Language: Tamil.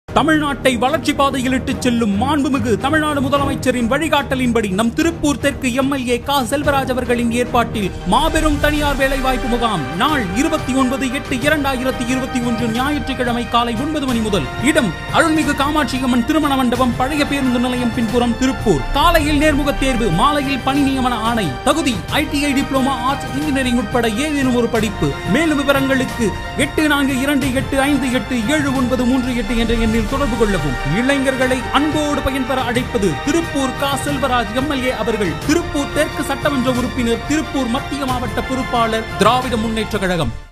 தமிழ்நாட்டை வளர்ச்சி பாதையில் இட்டுச் செல்லும் மாண்புமிகு தமிழ்நாடு முதலமைச்சரின் வழிகாட்டலின்படி நம் திருப்பூர் தெற்கு எம்எல்ஏ கா செல்வராஜ் அவர்களின் ஏற்பாட்டில் மாபெரும் தனியார் வேலைவாய்ப்பு முகாம் நாள் இருபத்தி ஒன்பது எட்டு இரண்டாயிரத்தி இருபத்தி ஒன்று ஞாயிற்றுக்கிழமை காலை ஒன்பது மணி முதல் இடம் அருள்மிகு காமாட்சி அம்மன் திருமண மண்டபம் பழைய பேருந்து நிலையம் பின்புறம் திருப்பூர் காலையில் நேர்முகத் தேர்வு மாலையில் பணி நியமன ஆணை தகுதி ஐடிஐ டிப்ளமா ஆர்ட்ஸ் இன்ஜினியரிங் உட்பட ஏதேனும் ஒரு படிப்பு மேலும் விவரங்களுக்கு எட்டு நான்கு இரண்டு எட்டு ஐந்து எட்டு ஏழு ஒன்பது மூன்று எட்டு என்ற எண்ணில் தொடர்பு கொள்ளவும் இளைஞர்களை அன்போடு பயன்பெற அழைப்பது திருப்பூர் கா செல்வராஜ் எம்எல்ஏ அவர்கள் திருப்பூர் தெற்கு சட்டமன்ற உறுப்பினர் திருப்பூர் மத்திய மாவட்ட பொறுப்பாளர் திராவிட முன்னேற்ற கழகம்